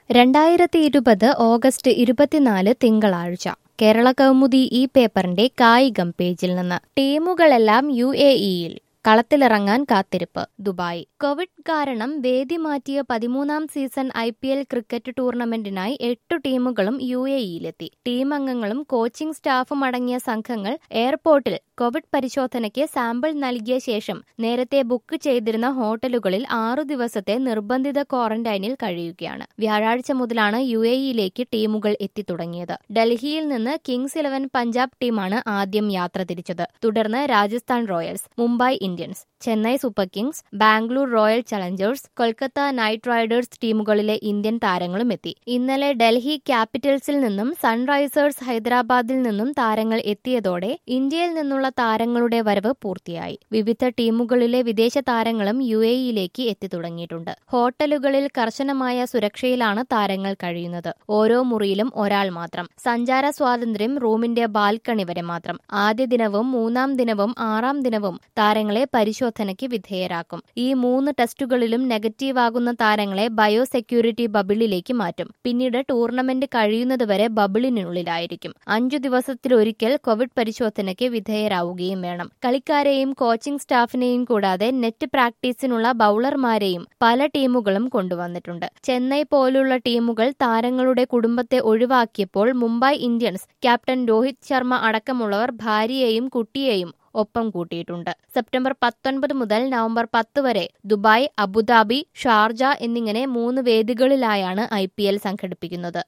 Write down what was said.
രണ്ടായിരത്തി ഇരുപത് ഓഗസ്റ്റ് ഇരുപത്തിനാല് തിങ്കളാഴ്ച കേരള കൗമുദി ഈ പേപ്പറിന്റെ കായികം പേജിൽ നിന്ന് ടീമുകളെല്ലാം യു എ ഇയിൽ കളത്തിലിറങ്ങാൻ കാത്തിരിപ്പ് ദുബായ് കോവിഡ് കാരണം വേദി മാറ്റിയ പതിമൂന്നാം season I P L cricket ടൂർണമെന്റിനായി എട്ടു ടീമുകളും യു എ ഇയിലെത്തി ടീം അംഗങ്ങളും കോച്ചിംഗ് സ്റ്റാഫും അടങ്ങിയ സംഘങ്ങൾ എയർപോർട്ടിൽ കോവിഡ് പരിശോധനയ്ക്ക് സാമ്പിൾ നൽകിയ ശേഷം നേരത്തെ ബുക്ക് ചെയ്തിരുന്ന ഹോട്ടലുകളിൽ ആറു ദിവസത്തെ നിർബന്ധിത ക്വാറന്റൈനിൽ കഴിയുകയാണ് വ്യാഴാഴ്ച മുതലാണ് യു എ ഇയിലേക്ക് ടീമുകൾ എത്തിത്തുടങ്ങിയത് ഡൽഹിയിൽ നിന്ന് കിങ്സ് ഇലവൻ പഞ്ചാബ് ടീമാണ് ആദ്യം യാത്ര തിരിച്ചത് തുടർന്ന് Rajasthan Royals Mumbai Indians Chennai Super Kings Bangalore Royal Challengers Kolkata Knight Riders ടീമുകളിലെ ഇന്ത്യൻ താരങ്ങളും എത്തി ഇന്നലെ ഡൽഹി ക്യാപിറ്റൽസിൽ നിന്നും സൺറൈസേഴ്സ് ഹൈദരാബാദിൽ നിന്നും താരങ്ങൾ എത്തിയതോടെ ഇന്ത്യയിൽ നിന്നുള്ള താരങ്ങളുടെ വരവ് പൂർത്തിയായി വിവിധ ടീമുകളിലെ വിദേശ താരങ്ങളും യു എ ഇയിലേക്ക് എത്തിത്തുടങ്ങിയിട്ടുണ്ട് ഹോട്ടലുകളിൽ കർശനമായ സുരക്ഷയിലാണ് താരങ്ങൾ കഴിയുന്നത് ഓരോ മുറിയിലും ഒരാൾ മാത്രം സഞ്ചാര സ്വാതന്ത്ര്യം റൂമിന്റെ ബാൽക്കണി വരെ മാത്രം ആദ്യ ദിനവും മൂന്നാം ദിനവും ആറാം ദിനവും താരങ്ങളെ പരിശോധനയ്ക്ക് വിധേയരാക്കും ഈ മൂന്ന് ടെസ്റ്റുകളിലും നെഗറ്റീവ് ആകുന്ന താരങ്ങളെ ബയോ സെക്യൂരിറ്റി ബബിളിലേക്ക് മാറ്റും പിന്നീട് ടൂർണമെന്റ് കഴിയുന്നതുവരെ ബബിളിനുള്ളിലായിരിക്കും അഞ്ചു ദിവസത്തിലൊരിക്കൽ കോവിഡ് പരിശോധനയ്ക്ക് വിധേയരാവുകയും വേണം കളിക്കാരെയും കോച്ചിംഗ് സ്റ്റാഫിനെയും കൂടാതെ നെറ്റ് പ്രാക്ടീസിനുള്ള ബൌളർമാരെയും പല ടീമുകളും കൊണ്ടുവന്നിട്ടുണ്ട് ചെന്നൈ പോലുള്ള ടീമുകൾ താരങ്ങളുടെ കുടുംബത്തെ ഒഴിവാക്കിയപ്പോൾ മുംബൈ ഇന്ത്യൻസ് ക്യാപ്റ്റൻ രോഹിത് ശർമ്മ അടക്കമുള്ളവർ ഭാര്യയെയും കുട്ടിയെയും ഒപ്പം കൂട്ടിയിട്ടുണ്ട് സെപ്റ്റംബർ പത്തൊൻപത് മുതൽ നവംബർ പത്ത് വരെ ദുബായ് അബുദാബി ഷാർജ എന്നിങ്ങനെ മൂന്ന് വേദികളിലായാണ് ഐ സംഘടിപ്പിക്കുന്നത്